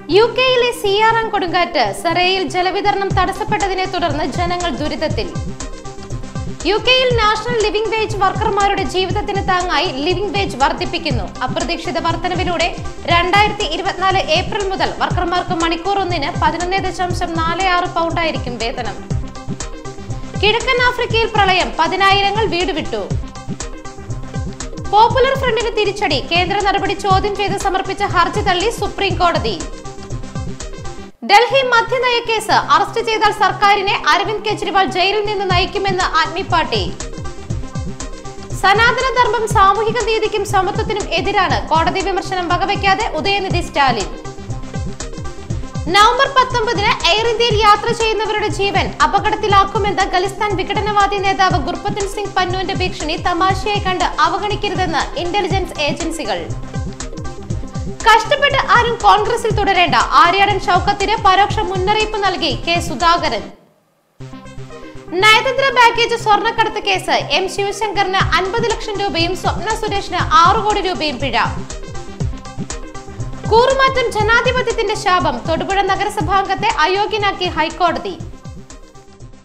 U കെയിലെ സിയാറാൻ കൊടുങ്കാറ്റ് സറയിൽ ജലവിതരണം തടസ്സപ്പെട്ടതിനെ തുടർന്ന് ജനങ്ങൾ ദുരിതത്തിൽ യു കെയിൽ നാഷണൽ ലിവിംഗ് വേജ് വർക്കർമാരുടെ ജീവിതത്തിന് താങ്ങായി ലിവിംഗ് വേജ് വർദ്ധിപ്പിക്കുന്നു അപ്രതീക്ഷിത വർധനവിലൂടെ രണ്ടായിരത്തി ഇരുപത്തിനാല് ഏപ്രിൽ മുതൽ വർക്കർമാർക്ക് മണിക്കൂർ ഒന്നിന് പതിനൊന്ന് ദശാംശം നാല് ആറ് പൗണ്ടായിരിക്കും വേതനം കിഴക്കൻ ആഫ്രിക്കയിൽ പ്രളയം പതിനായിരങ്ങൾ വീട് വിട്ടു പോപ്പുലർ ഫ്രണ്ടിന് തിരിച്ചടി കേന്ദ്ര നടപടി ചോദ്യം ചെയ്ത് സമർപ്പിച്ച ഹർജി തള്ളി സുപ്രീം കോടതി ഡൽഹി മദ്യനയ കേസ് അറസ്റ്റ് ചെയ്താൽ സർക്കാരിനെ അരവിന്ദ് കെജ്രിവാൾ ജയിലിൽ നിന്ന് നയിക്കുമെന്ന് ആദ്മി പാർട്ടി സനാതന ധർമ്മം സാമൂഹിക നീതിക്കും സമത്വത്തിനും എതിരാണ് കോടതി വിമർശനം വകവയ്ക്കാതെ ഉദയനിധി സ്റ്റാലിൻ നവംബർ പത്തൊമ്പതിന് എയർ ഇന്ത്യയിൽ യാത്ര ചെയ്യുന്നവരുടെ ജീവൻ അപകടത്തിലാക്കുമെന്ന ഖലിസ്ഥാൻ വിഘടനവാദി നേതാവ് ഗുർപത്തൻ സിംഗ് പന്നുവിന്റെ ഭീഷണി തമാശയായി കണ്ട് അവഗണിക്കരുതെന്ന് ഇന്റലിജൻസ് ഏജൻസികൾ കഷ്ടപ്പെട്ട് ആരും കോൺഗ്രസിൽ തുടരേണ്ട ആര്യാടൻ ഷൗക്കത്തിന് പരോക്ഷ മുന്നറിയിപ്പ് നൽകി കെ സുധാകരൻ നയതന്ത്ര ബാഗേജ് സ്വർണ്ണക്കടത്ത് കേസ് എം ശിവശങ്കറിന് അൻപത് ലക്ഷം രൂപയും സ്വപ്ന സുരേഷിന് ആറു കോടി രൂപയും പിഴ കൂറുമാറ്റം ജനാധിപത്യത്തിന്റെ ശാപം തൊടുപുഴ നഗരസഭാംഗത്തെ അയോഗ്യനാക്കി ഹൈക്കോടതി